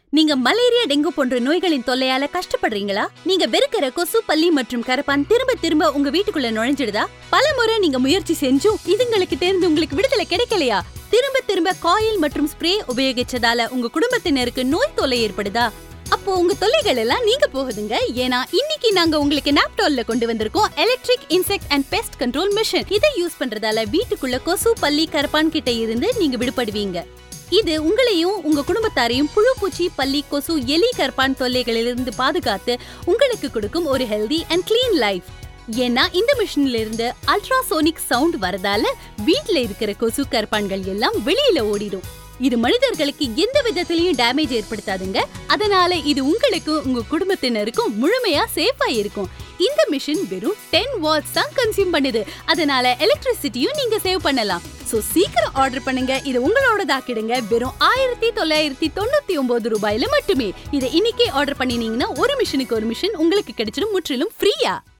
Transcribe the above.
நீங்க malaria dengue போன்ற நோய்களின் தொல்லையால கஷ்டப்படுறீங்களா நீங்க வெறுக்கிற கொசு பல்லி மற்றும் கரப்பான் திரும்ப திரும்ப உங்க வீட்டுக்குள்ள நுழைஞ்சிடுதா பல முறை நீங்க முயற்சி செஞ்சும் இதுங்களுக்கு தெரிந்து உங்களுக்கு விடுதலை கிடைக்கலையா திரும்ப திரும்ப காயில் மற்றும் ஸ்ப்ரே உபயோகிச்சதால உங்க குடும்பத்தினருக்கு நோய் தொல்லை ஏற்படுதா அப்போ உங்க தொல்லைகள் எல்லாம் நீங்க போகுதுங்க ஏன்னா இன்னைக்கு நாங்க உங்களுக்கு நாப்டால்ல கொண்டு வந்திருக்கோம் electric insect and pest control machine இதை யூஸ் பண்றதால வீட்டுக்குள்ள கொசு பல்லி கரப்பான் கிட்ட இருந்து நீங்க விடுபடுவீங்க இது உங்களையும் உங்க குடும்பத்தாரையும் புழு பூச்சி பல்லி கொசு எலி கரப்பான் தொல்லைகளிலிருந்து பாதுகாத்து உங்களுக்கு கொடுக்கும் ஒரு ஹெல்தி அண்ட் க்ளீன் லைஃப் ஏன்னா இந்த மிஷின்ல இருந்து அல்ட்ராசோனிக் சவுண்ட் வரதால வீட்ல இருக்கிற கொசு கரப்பான்கள் எல்லாம் வெளியில ஓடிடும் இது மனிதர்களுக்கு எந்த விதத்திலையும் டேமேஜ் ஏற்படுத்தாதுங்க அதனால இது உங்களுக்கும் உங்க குடும்பத்தினருக்கும் முழுமையா சேஃபா இருக்கும் இந்த மிஷின் வெறும் டென் வாட்ஸ் தான் கன்சியூம் பண்ணுது அதனால எலக்ட்ரிசிட்டியும் நீங்க சேவ் பண்ணலாம் சோ சீக்கிரம் ஆர்டர் பண்ணுங்க இது உங்களோடதாக்கிடுங்க வெறும் ஆயிரத்தி தொள்ளாயிரத்தி தொண்ணூத்தி ஒன்பது ரூபாயில மட்டுமே இதை இன்னைக்கே ஆர்டர் பண்ணினீங்கன்னா ஒரு மிஷினுக்கு ஒரு மிஷின் உங்களுக்கு கிடைச்சிடும் முற்றிலும் ஃப்ரீயா